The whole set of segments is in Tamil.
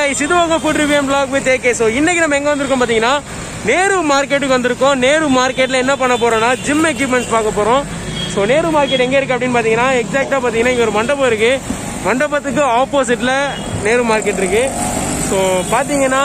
கைஸ் இது உங்க food review blog with AK so இன்னைக்கு நம்ம எங்க வந்திருக்கோம் பாத்தீங்கன்னா நேரு மார்க்கெட்டுக்கு வந்திருக்கோம் நேரு மார்க்கெட்ல என்ன பண்ண போறோம்னா ஜிம் எக்யூப்மெண்ட்ஸ் பார்க்க போறோம் ஸோ நேரு மார்க்கெட் எங்க இருக்கு அப்படின்னு பாத்தீங்கன்னா எக்ஸாக்டா பாத்தீங்கன்னா இங்க ஒரு மண்டபம் இருக்கு மண்டபத்துக்கு ஆப்போசிட்ல நேரு மார்க்கெட் இருக்கு ஸோ பாத்தீங்கன்னா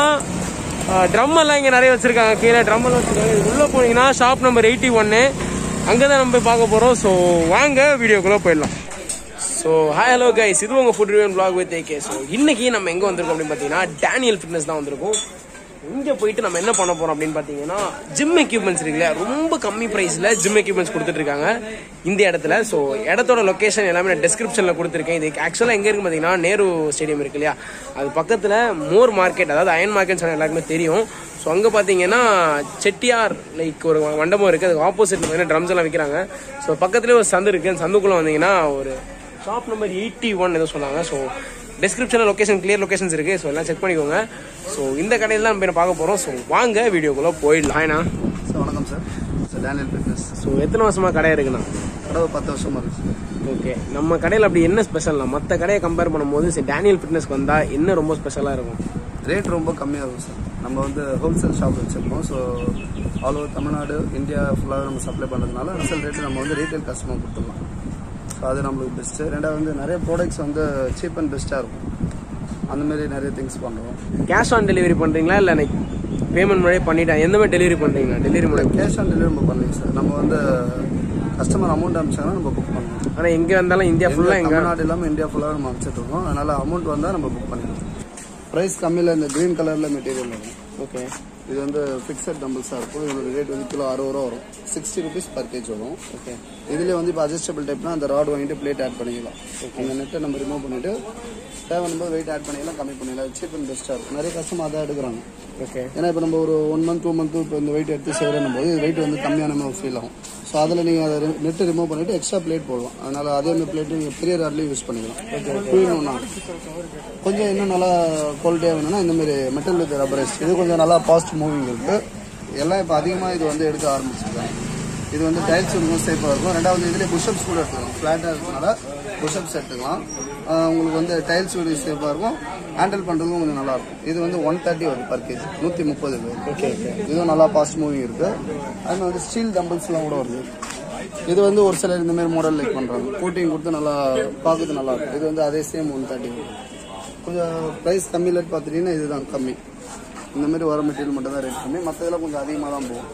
ட்ரம் எல்லாம் இங்க நிறைய வச்சிருக்காங்க கீழே ட்ரம் எல்லாம் வச்சிருக்காங்க இது உள்ள போனீங்கன்னா ஷாப் நம்பர் எயிட்டி ஒன்னு அங்கதான் நம்ம போய் பார்க்க போறோம் ஸோ வாங்க வீடியோக்குள்ள போயிடலாம் ஸோ ஹாய் ஹலோ கைஸ் இது உங்கள் food review vlog with AK so இன்னைக்கு நம்ம எங்கே வந்திருக்கோம் அப்படின்னு பார்த்தீங்கன்னா டேனியல் ஃபிட்னஸ் தான் வந்திருக்கோம் இங்கே போயிட்டு நம்ம என்ன பண்ண போறோம் அப்படின்னு பார்த்தீங்கன்னா ஜிம் எக்யூப்மெண்ட்ஸ் இருக்குல்ல ரொம்ப கம்மி ப்ரைஸில் ஜிம் எக்யூப்மெண்ட்ஸ் கொடுத்துட்டு இருக்காங்க இந்த இடத்துல ஸோ இடத்தோட லொக்கேஷன் எல்லாமே நான் டிஸ்கிரிப்ஷனில் கொடுத்துருக்கேன் இது ஆக்சுவலாக எங்கே இருக்கு பார்த்தீங்கன்னா நேரு ஸ்டேடியம் இருக்கு இல்லையா அது பக்கத்தில் மோர் மார்க்கெட் அதாவது அயன் மார்க்கெட் சொன்ன எல்லாருக்குமே தெரியும் ஸோ அங்கே பார்த்தீங்கன்னா செட்டியார் லைக் ஒரு மண்டபம் இருக்குது அதுக்கு ஆப்போசிட்டில் பார்த்தீங்கன்னா ட்ரம்ஸ் எல்லாம் விற்கிறாங்க ஸோ பக்கத்துலேயே ஒரு சந்து இருக்குது அந்த சந்துக்குள்ளே வந்தீங்கன்னா ஒரு ஷாப் நம்பர் எயிட்டி ஒன் ஏதோ சொன்னாங்க ஸோ டிஸ்கிரிப்ஷனில் லொகேஷன் கிளியர் லொகேஷன்ஸ் இருக்குது ஸோ எல்லாம் செக் பண்ணிக்கோங்க ஸோ இந்த கடையில் தான் நம்ம பார்க்க போகிறோம் ஸோ வாங்க வீடியோக்குள்ளே போயிடலாம் ஏன்னா சார் வணக்கம் sir sir Daniel fitness so எத்தனை வருஷமாக கடை இருக்குண்ணா கடவுள் பத்து வருஷமா இருக்கு சார் ஓகே நம்ம கடையில் அப்படி என்ன ஸ்பெஷல்னா மற்ற கடையை கம்பேர் பண்ணும்போது சரி டேனியல் ஃபிட்னஸ்க்கு வந்தால் என்ன ரொம்ப ஸ்பெஷலாக இருக்கும் ரேட் ரொம்ப கம்மியாக இருக்கும் சார் நம்ம வந்து ஹோல்சேல் ஷாப் வச்சுருக்கோம் so all over Tamil Nadu India ஃபுல்லாக நம்ம சப்ளை பண்ணுறதுனால ஹோல்சேல் ரேட்டு நம்ம வந்து ரீட்டைல் கஸ்டமர் கொடுத்துடலாம் ஸோ அது நம்மளுக்கு பெஸ்ட்டு ரெண்டாவது வந்து நிறைய ப்ராடக்ட்ஸ் வந்து சீப் அண்ட் பெஸ்ட்டாக இருக்கும் அந்த மாதிரி நிறைய திங்ஸ் பண்ணுறோம் கேஷ் ஆன் டெலிவரி பண்ணுறீங்களா இல்லை எனக்கு பேமெண்ட் முன்னாடியே பண்ணிட்டேன் எந்த மாதிரி டெலிவரி பண்ணுறீங்களா டெலிவரி முன்னாடி கேஷ் ஆன் டெலிவரி நம்ம பண்ணலைங்க சார் நம்ம வந்து கஸ்டமர் அமௌண்ட் அனுப்பிச்சாங்கன்னா நம்ம புக் பண்ணுவோம் ஆனால் எங்கே வந்தாலும் இந்தியா ஃபுல்லாக எங்கே தமிழ்நாடு இல்லாமல் இந்தியா ஃபுல்லாக நம்ம அனுப்பிச்சிட்டு இருக்கோம் அதனால் அமௌண்ட் வந்தால் நம்ம புக் பண்ணிடுவோம் ப்ரைஸ் கம்மியில் இந்த க்ரீன் கலரில் மெட்டீரியல் வரும் ஓகே இது வந்து ஃபிக்ஸட் டம்பிள்ஸாக இருக்கும் இதோட ரேட் வந்து கிலோ அறுபது ரூபா வரும் சிக்ஸ்டி ருபீஸ் பர் கேஜ் வரும் ஓகே இதுலேயே வந்து இப்போ அட்ஜஸ்டபிள் டைப்னா அந்த ராட் வாங்கிட்டு பிளேட் ஆட் பண்ணிக்கலாம் அந்த நெட்டை நம்ம ரிமூவ் பண்ணிட்டு தேவைப்படும்போது வெயிட் ஆட் பண்ணிக்கலாம் கம்மி பண்ணிக்கலாம் சீப் அண்ட் பெஸ்ட்டாக இருக்கும் நிறைய கஸ்டமர் அதான் எடுக்கிறாங்க ஓகே ஏன்னா இப்போ நம்ம ஒரு ஒன் மந்த் டூ மந்த் இப்போ இந்த வெயிட் எடுத்து செய்கிறேன் போது வெயிட் வந்து கம்மியான மாதிரி ஃபீல் ஆகும் ஸோ அதில் நீங்கள் அதை நெட்டு ரிமூவ் பண்ணிட்டு எக்ஸ்ட்ரா பிளேட் போடலாம் அதனால அதே மாதிரி பிளேட் நீங்கள் பெரிய ராட்லேயும் யூஸ் பண்ணிக்கலாம் டூ இன் ஒன் கொஞ்சம் இன்னும் நல்லா குவாலிட்டியாக வேணும்னா இந்த மாதிரி மெட்டல் வித் ரப்பரைஸ் இது கொஞ்சம் நல்லா ஃபாஸ்ட் மூவிங் இருக்கு எல்லாம் இப்போ அதிகமாக இது வந்து எடுக்க ஆரம்பிச்சிருக்காங்க இது வந்து டைல்ஸ் இருக்கும் சேஃபாக இருக்கும் ரெண்டாவது இதுலேயே புஷ்அப்ஸ் கூட எடுத்துக்கலாம் ஃப்ளாட்டாக இருக்கனால புஷ்அப்ஸ் எடுத்துக்கலாம் ஆஹ் உங்களுக்கு வந்து டைல்ஸ் வீடு சேஃபாக இருக்கும் ஹேண்டில் பண்ணுறதுக்கும் கொஞ்சம் நல்லா இருக்கும் இது வந்து ஒன் தேர்ட்டி வருது பர் கேஜி நூற்றி முப்பது ஓகே ஓகே இதுவும் நல்லா ஃபாஸ்ட் மூவிங் இருக்கு அது வந்து ஸ்டீல் டம்பிள்ஸ்லாம் கூட வருது இது வந்து ஒரு சிலர் இந்த மாதிரி மாடல் லைக் பண்றாங்க கோட்டிங் கொடுத்து நல்லா பார்க்கறது நல்லா இருக்கும் இது வந்து அதே சேம் ஒன் தேர்ட்டி கொஞ்சம் ப்ரைஸ் கம்மியில் பார்த்துட்டீங்கன்னா இதுதான் கம்மி இந்த மாதிரி வர மெட்டீரியல் மட்டும் தான் ரேட் கம்மி மற்றதெல்லாம் கொஞ்சம் அதிகமாக தான் போகும்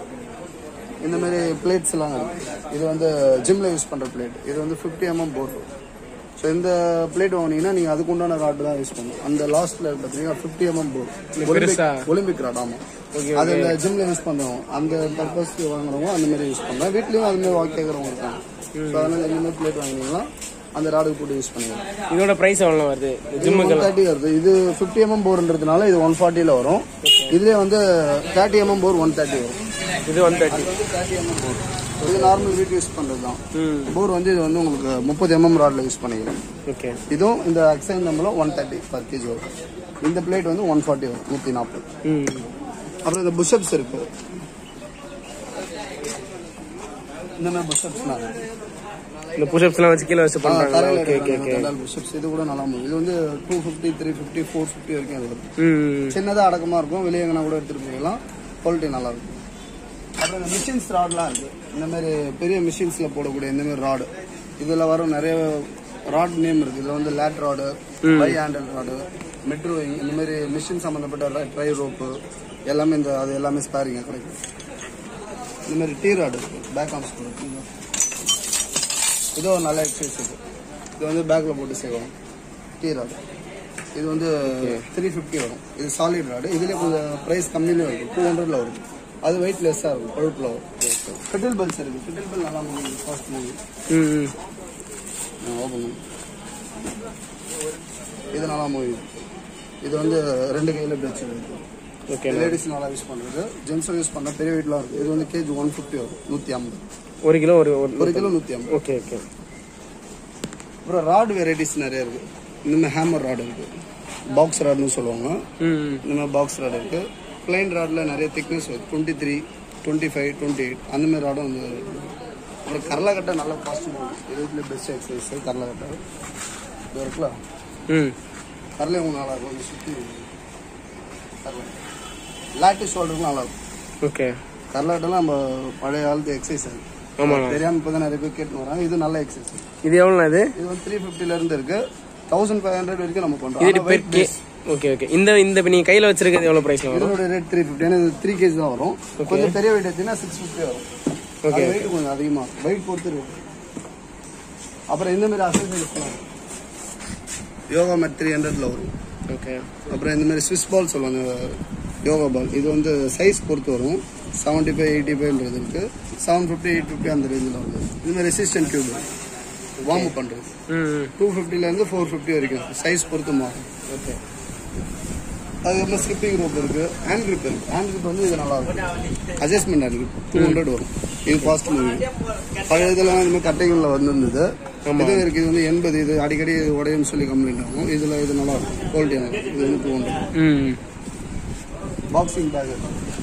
இந்த மாதிரி பிளேட்ஸ் எல்லாம் இருக்கு இது வந்து ஜிம்ல யூஸ் பண்ற பிளேட் இது வந்து 50 எம்எம் போர் ஸோ இந்த பிளேட் வாங்கினீங்கன்னா நீங்க அதுக்கு உண்டான ராட் தான் யூஸ் பண்ணணும் அந்த லாஸ்ட்ல பார்த்தீங்கன்னா 50 எம்எம் போர் பெருசா? ஒலிம்பிக் ராட் ஆமா அது இந்த ஜிம்ல யூஸ் பண்றோம் அந்த பர்பஸ் வாங்குறவங்க அந்த மாதிரி யூஸ் பண்ணலாம் வீட்லயும் அது மாதிரி வாங்கி கேட்கறவங்க இருக்காங்க ஸோ அதனால இந்த மாதிரி பிளேட் வாங்கினீங்கன்னா அந்த ராடுக்கு போட்டு யூஸ் பண்ணிக்கலாம் இதோட ப்ரைஸ் எவ்வளோ வருது ஜிம்முக்கு ஒன் தேர்ட்டி வருது இது 50 எம்எம் போர்ன்றதுனால இது ஒன் ஃபார்ட்டியில் வரும் இதுலேயே வந்து thirty MM bore one thirty வரும் இது ஒன் தேர்ட்டி இது வந்து 30 mm போர் இது நார்மல் வீட்டு யூஸ் பண்றது தான் ம் போர் வந்து இது வந்து உங்களுக்கு முப்பது எம்எம் ராட்ல யூஸ் பண்ணிக்கலாம் ஓகே இதுவும் இந்த அக்சைன் நம்மளும் ஒன் தேர்ட்டி பர் கேஜி வரும் இந்த பிளேட் வந்து ஒன் ஃபார்ட்டி வரும் நூற்றி நாற்பது ம் அப்புறம் இந்த புஷ்அப்ஸ் இருக்கு இந்த மாதிரி புஷ்அப்ஸ்லாம் இருக்கு இந்த புஷ்அப்ஸ்லாம் வச்சு கீழே வச்சு பண்ணுறாங்களா ஓகே ஓகே ஓகே புஷ்அப்ஸ் இது கூட நல்லா முடியும் இது வந்து two fifty three fifty four fifty வரைக்கும் அது வரும் ம் சின்னதாக அடக்கமாக இருக்கும் வெளியே எங்கன்னா கூட எடுத்துகிட்டு போயிடலாம் குவாலிட்டி நல்லா இருக்கும் அப்புறம் இந்த மிஷின்ஸ் ராட்லாம் இருக்கு இந்த மாதிரி பெரிய மிஷின்ஸில் போடக்கூடிய இந்த மாதிரி ராடு இதில் வரும் நிறைய ராட் நேம் இருக்கு இதில் வந்து லேட் ராடு பை ஹேண்டல் ராடு மெட்ரோ இந்த மாதிரி மிஷின் சம்மந்தப்பட்ட ட்ரை ரோப்பு எல்லாமே இந்த அது எல்லாமே ஸ்பேரிங்க கிடைக்கும் இந்த மாதிரி டீ ராடு இருக்கு பேக் ஆம்ஸ் இருக்கு இது ஒரு நல்ல எக்ஸசைஸ் இது இது வந்து பேக்கில் போட்டு செய்வோம் டீ ராடு இது வந்து த்ரீ ஃபிஃப்டி வரும் இது சாலிட் ராடு இதுலேயே கொஞ்சம் ப்ரைஸ் கம்மியிலே இருக்கும் டூ ஹண்ட்ரட்ல வரும் அது வெயிட் லெஸ்ஸாக இருக்கும் பழுப்பில் வரும் ஃபிட்டில் பெல்ஸ் இருக்கு ஃபிட்டில் பெல் நல்லா மூவி ஃபாஸ்ட் மூவி ம் ம் ஓப்பன் இது நல்லா மூவி இது வந்து ரெண்டு கையில் இப்படி வச்சுருக்கு ஓகே லேடிஸ் நல்லா யூஸ் பண்ணுறது ஜென்ஸும் யூஸ் பண்ண பெரிய வெயிட்லாம் இருக்குது இது வந்து கேஜி ஒன் ஃபிஃப்டி வரும் நூற்றி ஐம்பது ஒரு கிலோ ஒரு ஒரு ஒரு கிலோ நூற்றி ஐம்பது ஓகே ஓகே அப்புறம் ராட் வெரைட்டிஸ் நிறைய இருக்குது இந்த மாதிரி ஹேமர் ராட் இருக்குது பாக்ஸ் ராட்னு சொல்லுவாங்க ம் இந்த மாதிரி பாக்ஸ் ராட் இருக்கு பிளைன் ராட்ல நிறைய திக்னஸ் வருது twenty three twenty five twenty eight அந்த மாதிரி ராடும் வந்து இருக்கு. அப்புறம் கடலக்கட்டை நல்ல காஸ்ட் இருபதுல பெஸ்ட் எக்ஸசைஸ் கடலக்கட்டை இது இருக்குல்ல ம் கடலை உங்களுக்கு நல்லா இருக்கும் சுற்றி லாட்டு ஷோல்டருக்கும் நல்லா இருக்கும் ஓகே கர்லாட்டெல்லாம் நம்ம பழைய காலத்து எக்ஸசைஸ் அது ஆமாண்ணா தெரியாம இப்போ தான் நிறைய பேர் கேட்டு வராங்க இது நல்ல எக்ஸசைஸ் இது எவ்வளோண்ணா இது இது வந்து த்ரீ ஃபிஃப்டில இருந்து இருக்கு தௌசண்ட் ஃபைவ் ஹண்ட்ரட் வரைக்கும் நம்ம பண்றோம் இது பெர் கே ஓகே ஓகே இந்த இந்த இப்போ நீங்கள் கையில் வச்சிருக்கிறது எவ்வளோ ப்ரைஸில் வரும் இதோட ரேட் த்ரீ ஃபிஃப்டி ஏன்னா இது த்ரீ கேஜி தான் வரும் கொஞ்சம் பெரிய வெயிட் எடுத்தீங்கன்னா சிக்ஸ் ஃபிஃப்டி வரும் Okay. வெயிட் கொஞ்சம் அதிகமாக வெயிட் பொறுத்து ரேட் அப்புறம் இந்த மாதிரி அசைஸ் பண்ணலாம் யோகா மேட் த்ரீ ஹண்ட்ரட்ல வரும் ஓகே அப்புறம் இந்த மாதிரி ஸ்விஸ் பால் சொல்லுவாங்க யோகா பால் இது வந்து சைஸ் பொறுத்து வரும் செவன்ட்டி ஃபைவ் எயிட்டி ஃபைவ்ன்றது இருக்கு செவன் ஃபிஃப்டி எயிட் ஃபிஃப்டி அந்த ரேஞ்சில் வருது இது மாதிரி ரெசிஸ்டன்ட் கியூப் வார்ம் அப் பண்ணுறது ம் டூ ஃபிஃப்டிலேருந்து ஃபோர் ஃபிஃப்டி வரைக்கும் சைஸ் பொறுத்து மாறும் ஓகே அதுக்கப்புறம் ஸ்கிப்பிங் ரோப் இருக்கு ஹேண்ட் grip இருக்கு ஹேண்ட் grip வந்து இது நல்லா இருக்கும் adjustment hand grip two hundred வரும் இது ஃபாஸ்ட் மூவிங் பழைய இதெல்லாம் இந்த மாதிரி கட்டைகளில் வந்திருந்தது இது இருக்கு இது வந்து எண்பது இது அடிக்கடி இது உடையும்னு சொல்லி கம்ப்ளைண்ட் ஆகும் இதுல இது நல்லா இருக்கும் குவாலிட்டியான இது வந்து டூ ஹண்ட்ரட் ம் பாக்ஸிங் பேக்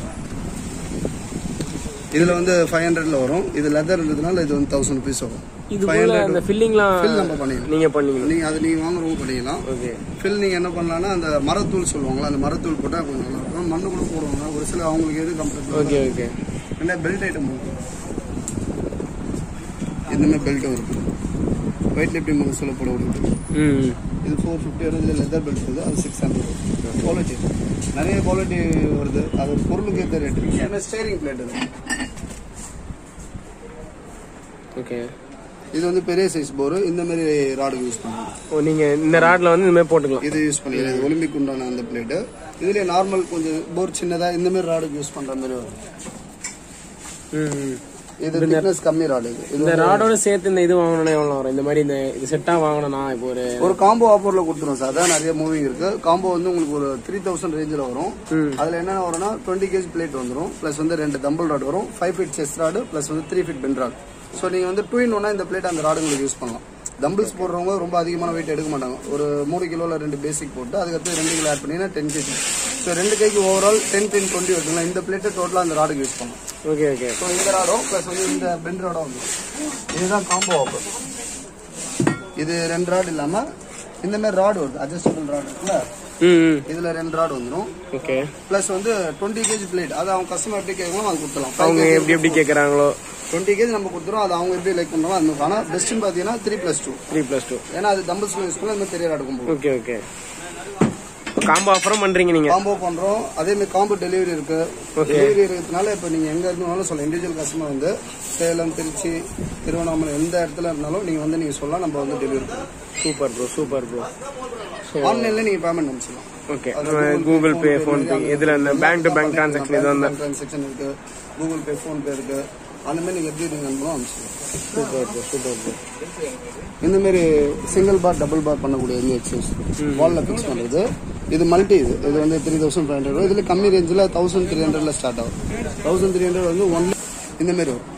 இதுல வந்து ஃபைவ் ஹண்ட்ரட்ல வரும் இது லெதர் இருந்ததுனால இது வந்து தௌசண்ட் ருபீஸ் வரும் இது ஃபைவ் போல அந்த ஹண்ட்ரட் ஃபில்லிங்லாம் ஃபில் நம்ம பண்ணிக்கலாம் நீங்கள் பண்ணீங்க நீங்க அது நீங்க வாங்குறவங்க பண்ணிக்கலாம் ஓகே ஃபில் நீங்க என்ன பண்ணலாம்னா அந்த மரத்தூள் சொல்லுவாங்களா அந்த மரத்தூள் போட்டா கொஞ்சம் நல்லா இருக்கும் மண்ணு கூட போடுவாங்க ஒரு சில அவங்களுக்கு எது கம்ஃபர்டபுள் ஓகே ஓகே என்ன பெல்ட் ஐட்டம் இருக்கு இந்த மாதிரி பெல்ட்டும் இருக்கு வெயிட் லிஃப்டிங் பண்ண சொல்ல போட இருக்கு ம் இது ஃபோர் ஃபிஃப்டி வருது இதில் லெதர் பெல்ட் வருது அது சிக்ஸ் ஹண்ட்ரட் குவாலிட்டி நிறைய குவாலிட்டி வருது அது பொருளுக்கு ஏற்ற ரேட் இருக்கு ஏன்னா ஸ்டேரிங் பிளேட் இருக்கு ஓகே இது வந்து பெரிய சைஸ் போர் இந்த மாதிரி ராடுக்கு யூஸ் பண்ணுவோம் ஓ நீங்கள் இந்த ராட்ல வந்து இந்த மாதிரி போட்டுக்கலாம் இது யூஸ் பண்ணிக்கலாம் இது ஒலிம்பிக் உண்டான அந்த பிளேட்டு இதுலயே நார்மல் கொஞ்சம் போர் சின்னதா இந்த மாதிரி ராடுக்கு யூஸ் பண்ற மாதிரி வரும் ம் ம் இது திக்னஸ் கம்மி ராடு இது இது இந்த ராடோட சேர்த்து இந்த இது வாங்கணும்னா எவ்வளோ வரும் இந்த மாதிரி இந்த இது செட்டாக வாங்கணும்னா இப்போ ஒரு ஒரு காம்போ ஆஃபர்ல கொடுத்துரும் சார் அதான் நிறைய மூவிங் இருக்கு காம்போ வந்து உங்களுக்கு ஒரு த்ரீ தௌசண்ட் ரேஞ்சில் வரும் அதுல என்ன வரும்னா டுவெண்ட்டி கேஜி பிளேட் வந்துரும் பிளஸ் வந்து ரெண்டு தம்பிள் ராட் வரும் ஃபைவ் ஃபீட் செஸ் ராடு பிளஸ் வந்து த்ரீ ஃபீட் பென் ராட் ஸோ நீங்க வந்து டூ இன் ஒன்னா இந்த பிளேட் அந்த ராடு உங்களுக்கு யூஸ் பண்ணலாம் டம்பிள்ஸ் போடுறவங்க ரொம்ப அதிகமான வெயிட் எடுக்க மாட்டாங்க ஒரு மூணு கிலோல ரெண்டு பேசிக் போட்டு அதுக்கடுத்து ரெண்டு கிலோ ஆட் பண்ணீங்கன்னா டென் கேஜி ஸோ ரெண்டு கைக்கு ஓவரால் டென் டென் டுவெண்ட்டி வருதுங்களா இந்த பிளேட்டை டோட்டலாக அந்த ராடுக்கு யூஸ் பண்ணலாம் ஓகே ஓகே ஸோ இந்த ராடும் ப்ளஸ் வந்து இந்த பென் ராடும் வந்து இதுதான் காம்போ ஆஃபர் இது ரெண்டு ராட் இல்லாம இந்த மாதிரி ராடு வருது அட்ஜஸ்டபிள் ராடு இருக்குல்ல ம் ம் இதுல ரெண்டு ராடு வந்துடும் ஓகே ப்ளஸ் வந்து டுவெண்ட்டி கேஜி பிளேட் அது அவங்க கஸ்டமர் எப்படி கேட்கணும் அது கொடுத்துலாம் அவங்க எப்படி எப்படி கேட்குறாங்களோ டுவெண்ட்டி கேஜி நம்ம கொடுத்துரும் அது அவங்க எப்படி லைக் பண்றாங்க அது மாதிரி. ஆனா பெஸ்ட்னு பாத்தீங்கன்னா three plus two three plus two ஏன்னா அது டம்பிள்ஸ் யூஸ் பண்ண இந்த மாதிரி பெரிய ராடு போகும் ஓகே ஓகே காம்போ ஆஃபரும் பண்ணுறீங்க நீங்கள் காம்போ பண்றோம் அதே மாதிரி காம்போ டெலிவரி இருக்கு டெலிவரி இருக்கிறதுனால இப்ப நீங்க எங்க இருந்தாலும் சொல்லலாம் இண்டிவிஜுவல் கஸ்டமர் வந்து சேலம் திருச்சி திருவண்ணாமலை எந்த இடத்துல இருந்தாலும் நீங்க வந்து நீங்க சொல்லலாம் நம்ம வந்து டெலிவரி பண்ணுவோம் சூப்பர் ப்ரோ சூப்பர் ப்ரோ ஆன்லைன்ல நீங்க பேமெண்ட் அனுப்பிச்சிடலாம் ஓகே கூகுள் பே ஃபோன்பே இதில் இந்த பேங்க் டு பேங்க் ட்ரான்சாக்ஷன் இது வந்து டிரான்சாக்ஷன் இருக்கு கூகுள் பே ஃபோன் பே இருக்கு அந்த மாதிரி நீங்க எப்படி நீங்க அனுப்பணும் அனுப்பிச்சிடலாம் சூப்பர் ப்ரோ சூப்பர் ப்ரோ இந்த மாதிரி சிங்கிள் பார் டபுள் பார் பண்ணக்கூடிய இந்த எக்ஸசைஸ் வால்ல ஃபிக்ஸ் பண்றது இது மல்டி இது இது வந்து த்ரீ தௌசண்ட் ஃபைவ் ஹண்ட்ரட் இதுல கம்மி ரேஞ்சில் தௌசண்ட் த்ரீ ஹண்ட்ரட்ல ஸ்டார்ட் ஆகும் தௌசண்ட் த்ரீ ஹண்ட்ரட் வந்து ஒன்லி இந்த மாதிரி வரும்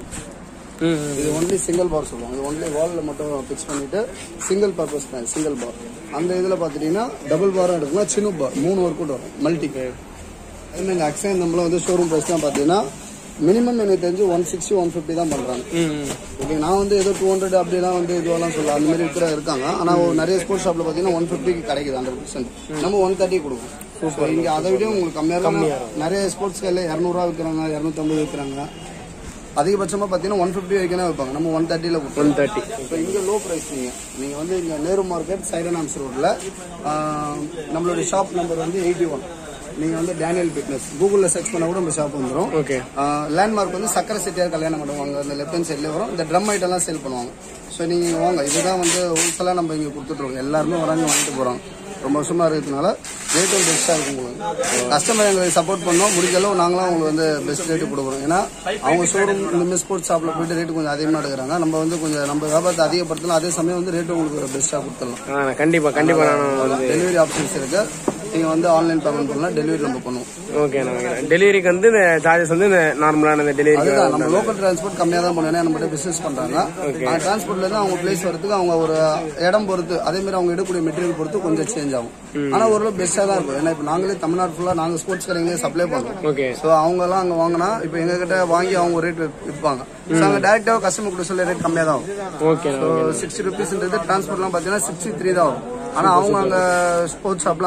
ம் இது ஒன்லி சிங்கிள் பார் சொல்லுவாங்க இது ஒன்லி வால்ல மட்டும் ஃபிக்ஸ் பண்ணிட்டு சிங்கிள் பர்பஸ் தான் சிங்கிள் பார் அந்த இதுல பாத்துட்டீங்கன்னா டபுள் பாரும் எடுக்கலாம் சின்ன பார் மூணு ஒர்க் அவுட் வரும் மல்டி அதே இந்த அக்ஸன் நம்மளும் வந்து ஷோரூம் ப்ரைஸ் தான் பாத்தீங்கன்னா மினிமம் எனக்கு தெரிஞ்சு ஒன் சிக்ஸ்டி ஒன் ஃபிஃப்டி தான் பண்றாங்க ம் ஓகே நான் வந்து ஏதோ டூ ஹண்ட்ரட் அப்படிலாம் வந்து இதுவெல்லாம் சொல்ல அந்த மாதிரி இருக்கிற இருக்காங்க ஆனா ஒரு நிறைய ஸ்போர்ட்ஸ் ஷாப்ல பாத்தீங்கன்னா ஒன் ஃபிஃப்டிக்கு கிடைக்குது ஹண்ட்ரட் பர்சன்ட் நம்ம ஒன் தேர்ட்டி கொடுக்கும் ஸோ இங்க அதை விட உங்களுக்கு கம்மியா இருக்கும் நிறைய ஸ்போர்ட்ஸ் கையில இரநூறுவா விற்கிறாங்க இரநூத்தம்பது விற்கிறாங்க அதிகபட்சமா பாத்தீங்கன்னா ஒன் ஃபிஃப்டி வரைக்கும் தான் வைப்பாங்க நம்ம ஒன் தேர்ட்டில கொடுப்போம் ஒன் தேர்ட்டி இப்போ இங்க லோ பிரைஸ் நீங்க நீங்க வந்து இங்க நேரு மார்க்கெட் சைரன் ஆம்ஸ் ரோட்ல நம்மளுடைய ஷாப் நம்பர் வந்து எயிட்டி ஒன் நீங்க வந்து டேனியல் ஃபிட்னஸ் கூகுள்ல சர்ச் பண்ணா கூட நம்ம ஷாப் வந்துரும் ஓகே லேண்ட்மார்க் வந்து சக்கரை செட்டியார் கல்யாணம் மண்டபம் அங்கே அந்த லெஃப்ட் ஹேண்ட் சைட்லேயே வரும் இந்த ட்ரம் ஐட்டம்லாம் சேல் பண்ணுவாங்க ஸோ நீங்கள் இங்கே வாங்க இதுதான் வந்து ஹோல்சேலாக நம்ம இங்கே கொடுத்துட்ருக்கோம் எல்லாருமே வராங்க வாங்கிட்டு போகிறாங்க ரொம்ப வருஷமா இருக்கிறதுனால ரேட்டும் பெஸ்ட்டாக இருக்கும் உங்களுக்கு கஸ்டமர் எங்களுக்கு சப்போர்ட் பண்ணோம் முடிஞ்ச அளவு நாங்களும் அவங்களுக்கு வந்து பெஸ்ட் ரேட்டு கொடுக்குறோம் ஏன்னா அவங்க ஷோரூம் இந்த மாதிரி ஸ்போர்ட்ஸ் ஷாப்பில் போயிட்டு ரேட்டு கொஞ்சம் அதிகமாக எடுக்கிறாங்க நம்ம வந்து கொஞ்சம் நம்ம வியாபாரத்தை அதிகப்படுத்தலாம் அதே சமயம் வந்து ரேட்டு உங்களுக்கு பெஸ்ட்டாக கொடுத்துடலாம் ஆ கண்டிப்பாக கண்டிப்பாக நான் வந்து டெலிவரி ஆப்ஷன்ஸ் இருக்கு நீங்கள் வந்து ஆன்லைன் பேமெண்ட் பண்ணலாம் டெலிவரி நம்ம பண்ணுவோம் ஓகேண்ணா ஓகே டெலிவரிக்கு வந்து இந்த சார்ஜஸ் வந்து இந்த நார்மலான இந்த டெலிவரிக்கு அதுதான் நம்ம லோக்கல் டிரான்ஸ்போர்ட் கம்மியா தான் பண்ணுவோம் ஏன்னா நம்ம பிசினஸ் பண்றாங்க அந்த டிரான்ஸ்போர்ட்ல இருந்து அவங்க பிளேஸ் வரதுக்கு அவங்க ஒரு இடம் பொறுத்து அதே மாதிரி அவங்க எடுக்கக்கூடிய மெட்டீரியல் பொறுத்து கொஞ்சம் சேஞ்ச் ஆகும் ஆனா ஓரளவு பெஸ்டா தான் இருக்கும் ஏன்னா இப்ப நாங்களே தமிழ்நாடு ஃபுல்லா நாங்க ஸ்போர்ட்ஸ் கடைங்களே சப்ளை பண்றோம் ஓகே சோ அவங்க எல்லாம் அங்க வாங்கினா இப்ப எங்க கிட்ட வாங்கி அவங்க ரேட் விற்பாங்க சோ அங்க டேரக்டா கஸ்டமர் கூட சொல்ல ரேட் கம்மியா தான் ஆகும் ஓகேண்ணா சிக்ஸ்டி ருபீஸ்ன்றது டிரான்ஸ்போர்ட்லாம் பாத்தீங்கன்னா சிக்ஸ்டி த்ரீ தான் வரும் ஆனா அவங்க அங்க ஸ்போர்ட்ஸ் ஷாப்ல அங்க வாங்குற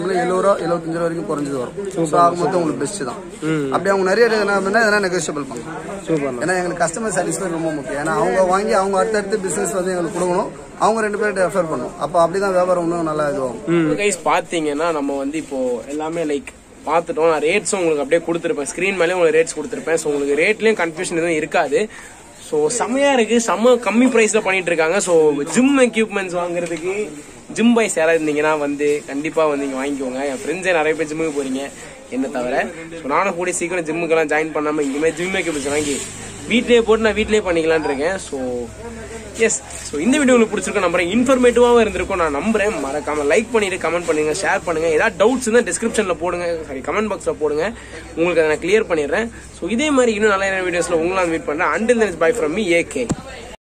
பார்த்தீங்கன்னா எழுபது ரூபா எழுபத்தஞ்சு ரூபா வரைக்கும் குறைஞ்சது வரும் ஸோ ஆக மொத்தம் உங்களுக்கு பெஸ்ட் தான் அப்படி அவங்க நிறைய என்ன பண்ணா எதனா நெகோஷியபிள் பண்ணலாம் சூப்பர் ஏன்னா எங்களுக்கு கஸ்டமர் சாட்டிஸ்ஃபை ரொம்ப முக்கியம் ஏன்னா அவங்க வாங்கி அவங்க அடுத்தடுத்து பிசினஸ் வந்து எங்களுக்கு கொடுக்கணும் அவங்க ரெண்டு பேர்கிட்ட ரெஃபர் பண்ணணும் அப்போ அப்படிதான் வியாபாரம் இன்னும் நல்லா இதுவாகும் கைஸ் பாத்தீங்கன்னா நம்ம வந்து இப்போ எல்லாமே லைக் பார்த்துட்டோம் நான் ரேட்ஸும் உங்களுக்கு அப்படியே கொடுத்துருப்பேன் ஸ்க்ரீன் மேலே உங்களுக்கு ரேட்ஸ் கொடுத்துருப்பேன் ஸோ உங்களுக்கு ரேட்லயும் கன்ஃபியூஷன் எதுவும் இருக்காது ஸோ செம்மையா இருக்கு செம்ம கம்மி ப்ரைஸ்ல பண்ணிட்டு இருக்காங்க ஸோ ஜிம் எக்யூப்மெண்ட்ஸ் வாங்குறதுக்கு ஜிம் பாய்ஸ் யாராவது இருந்தீங்கன்னா வந்து கண்டிப்பா வந்து இங்க வாங்கிக்கோங்க என் ஃப்ரெண்ட்ஸே நிறைய பேர் ஜிம்முக்கு போறீங்க என்ன தவிர ஸோ நானும் கூடிய சீக்கிரம் ஜிம்முக்கெல்லாம் ஜாயின் பண்ணாம இனிமேல் ஜிம் எக்யூப்மெண்ட்ஸ் வாங்கி வீட்லயே போட்டு நான் வீட்லயே பண்ணிக்கலாம்னு இருக்கேன் ஸோ எஸ் ஸோ இந்த வீடியோ உங்களுக்கு பிடிச்சிருக்கும் நம்புறேன் இன்ஃபர்மேட்டிவாகவும் இருந்திருக்கும் நான் நம்புறேன் மறக்காம லைக் பண்ணிட்டு கமெண்ட் பண்ணுங்க ஷேர் பண்ணுங்க ஏதாவது டவுட்ஸ் இருந்தால் டிஸ்கிரிப்ஷன்ல போடுங்க சாரி கமெண்ட் பாக்ஸ்ல போடுங்க உங்களுக்கு அதை நான் கிளியர் பண்ணிடுறேன் ஸோ இதே மாதிரி இன்னும் நல்ல வீடியோஸ்ல உங்களை மீட் பண்றேன் until bye from me AK